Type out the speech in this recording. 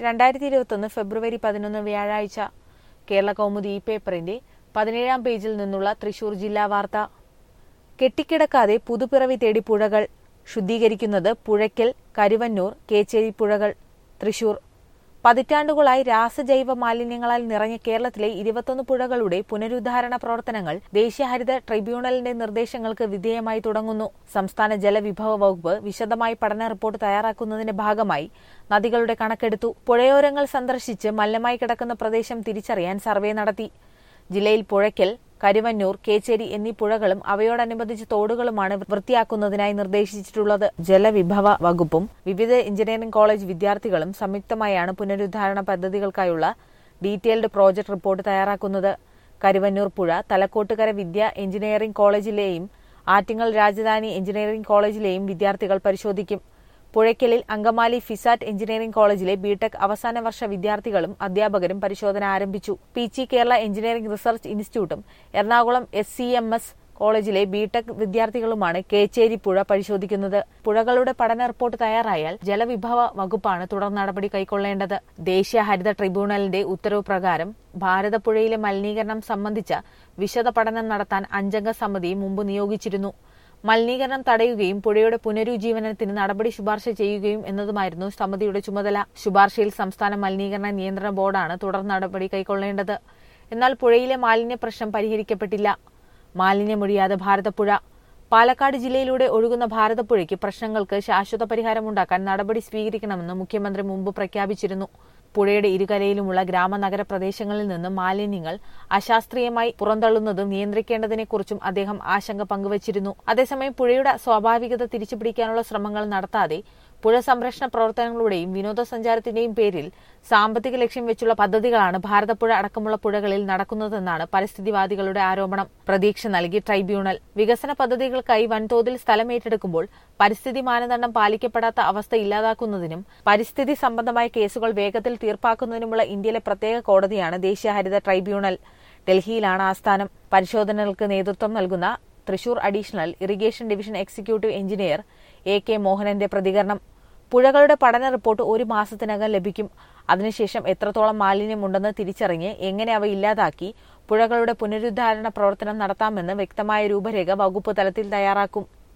രണ്ടായിരത്തി ഇരുപത്തൊന്ന് ഫെബ്രുവരി പതിനൊന്ന് വ്യാഴാഴ്ച കേരള കൗമുദി ഈ പേപ്പറിന്റെ പതിനേഴാം പേജിൽ നിന്നുള്ള തൃശൂർ ജില്ലാ വാർത്ത കെട്ടിക്കിടക്കാതെ പുതുപ്പിറവി തേടി പുഴകൾ ശുദ്ധീകരിക്കുന്നത് പുഴയ്ക്കൽ കരുവന്നൂർ കേച്ചേരി പുഴകൾ തൃശൂർ പതിറ്റാണ്ടുകളായി രാസജൈവ മാലിന്യങ്ങളാൽ നിറഞ്ഞ കേരളത്തിലെ ഇരുപത്തൊന്ന് പുഴകളുടെ പുനരുദ്ധാരണ പ്രവർത്തനങ്ങൾ ദേശീയ ഹരിത ട്രൈബ്യൂണലിന്റെ നിർദ്ദേശങ്ങൾക്ക് വിധേയമായി തുടങ്ങുന്നു സംസ്ഥാന ജലവിഭവ വകുപ്പ് വിശദമായി പഠന റിപ്പോർട്ട് തയ്യാറാക്കുന്നതിന്റെ ഭാഗമായി നദികളുടെ കണക്കെടുത്തു പുഴയോരങ്ങൾ സന്ദർശിച്ച് മലിനമായി കിടക്കുന്ന പ്രദേശം തിരിച്ചറിയാൻ സർവേ നടത്തി ജില്ലയിൽ പുഴയ്ക്കൽ കരുവന്നൂർ കേച്ചേരി എന്നീ പുഴകളും അവയോടനുബന്ധിച്ച് തോടുകളുമാണ് വൃത്തിയാക്കുന്നതിനായി നിർദ്ദേശിച്ചിട്ടുള്ളത് ജലവിഭവ വകുപ്പും വിവിധ എഞ്ചിനീയറിംഗ് കോളേജ് വിദ്യാർത്ഥികളും സംയുക്തമായാണ് പുനരുദ്ധാരണ പദ്ധതികൾക്കായുള്ള ഡീറ്റെയിൽഡ് പ്രോജക്ട് റിപ്പോർട്ട് തയ്യാറാക്കുന്നത് കരുവന്നൂർ പുഴ തലക്കോട്ടുകര വിദ്യ എഞ്ചിനീയറിംഗ് കോളേജിലെയും ആറ്റിങ്ങൽ രാജധാനി എഞ്ചിനീയറിംഗ് കോളേജിലെയും വിദ്യാർത്ഥികൾ പരിശോധിക്കും പുഴയ്ക്കലിൽ അങ്കമാലി ഫിസാറ്റ് എഞ്ചിനീയറിംഗ് കോളേജിലെ ബിടെക് അവസാന വർഷ വിദ്യാർത്ഥികളും അധ്യാപകരും പരിശോധന ആരംഭിച്ചു P G Kerala engineering research ഇൻസ്റ്റിറ്റ്യൂട്ടും Ernakulam S C M S കോളേജിലെ ബിടെക് വിദ്യാർത്ഥികളുമാണ് കേച്ചേരി പുഴ പരിശോധിക്കുന്നത് പുഴകളുടെ പഠന റിപ്പോർട്ട് തയ്യാറായാൽ ജലവിഭവ വകുപ്പാണ് തുടർ നടപടി കൈക്കൊള്ളേണ്ടത് ദേശീയ ഹരിത ട്രിബ്യൂണലിന്റെ ഉത്തരവ് പ്രകാരം ഭാരതപ്പുഴയിലെ മലിനീകരണം സംബന്ധിച്ച വിശദ പഠനം നടത്താൻ അഞ്ചംഗ സമിതി മുമ്പ് നിയോഗിച്ചിരുന്നു മലിനീകരണം തടയുകയും പുഴയുടെ പുനരുജ്ജീവനത്തിന് നടപടി ശുപാർശ ചെയ്യുകയും എന്നതുമായിരുന്നു സമിതിയുടെ ചുമതല ശുപാർശയിൽ സംസ്ഥാന മലിനീകരണ നിയന്ത്രണ ബോർഡാണ് തുടർ നടപടി കൈക്കൊള്ളേണ്ടത് എന്നാൽ പുഴയിലെ മാലിന്യ പ്രശ്നം പരിഹരിക്കപ്പെട്ടില്ല മാലിന്യമൊഴിയാതെ ഭാരതപ്പുഴ പാലക്കാട് ജില്ലയിലൂടെ ഒഴുകുന്ന ഭാരതപ്പുഴയ്ക്ക് പ്രശ്നങ്ങൾക്ക് ശാശ്വത പരിഹാരമുണ്ടാക്കാൻ നടപടി സ്വീകരിക്കണമെന്ന് മുഖ്യമന്ത്രി മുമ്പ് പ്രഖ്യാപിച്ചിരുന്നു പുഴയുടെ ഇരുകരയിലുമുള്ള ഗ്രാമനഗര പ്രദേശങ്ങളിൽ നിന്ന് മാലിന്യങ്ങൾ അശാസ്ത്രീയമായി പുറന്തള്ളുന്നതും നിയന്ത്രിക്കേണ്ടതിനെക്കുറിച്ചും അദ്ദേഹം ആശങ്ക പങ്കുവച്ചിരുന്നു അതേസമയം പുഴയുടെ സ്വാഭാവികത തിരിച്ചുപിടിക്കാനുള്ള ശ്രമങ്ങൾ നടത്താതെ പുഴ സംരക്ഷണ പ്രവർത്തനങ്ങളുടെയും വിനോദസഞ്ചാരത്തിന്റെയും പേരിൽ സാമ്പത്തിക ലക്ഷ്യം വെച്ചുള്ള പദ്ധതികളാണ് ഭാരതപ്പുഴ അടക്കമുള്ള പുഴകളിൽ നടക്കുന്നതെന്നാണ് പരിസ്ഥിതിവാദികളുടെ ആരോപണം പ്രതീക്ഷ നൽകി ട്രൈബ്യൂണൽ വികസന പദ്ധതികൾക്കായി വൻതോതിൽ സ്ഥലം ഏറ്റെടുക്കുമ്പോൾ പരിസ്ഥിതി മാനദണ്ഡം പാലിക്കപ്പെടാത്ത അവസ്ഥ ഇല്ലാതാക്കുന്നതിനും പരിസ്ഥിതി സംബന്ധമായ കേസുകൾ വേഗത്തിൽ തീർപ്പാക്കുന്നതിനുമുള്ള ഇന്ത്യയിലെ പ്രത്യേക കോടതിയാണ് ദേശീയ ഹരിത ട്രൈബ്യൂണൽ ഡൽഹിയിലാണ് ആസ്ഥാനം പരിശോധനകൾക്ക് നേതൃത്വം നൽകുന്ന Thrissur additional irrigation division executive engineer A K മോഹനന്റെ പ്രതികരണം പുഴകളുടെ പഠന റിപ്പോർട്ട് ഒരു മാസത്തിനകം ലഭിക്കും അതിനുശേഷം എത്രത്തോളം മാലിന്യമുണ്ടെന്ന് തിരിച്ചറിഞ്ഞ് എങ്ങനെ അവ ഇല്ലാതാക്കി പുഴകളുടെ പുനരുദ്ധാരണ പ്രവർത്തനം നടത്താമെന്ന് വ്യക്തമായ രൂപരേഖ വകുപ്പ് തലത്തിൽ തയ്യാറാക്കും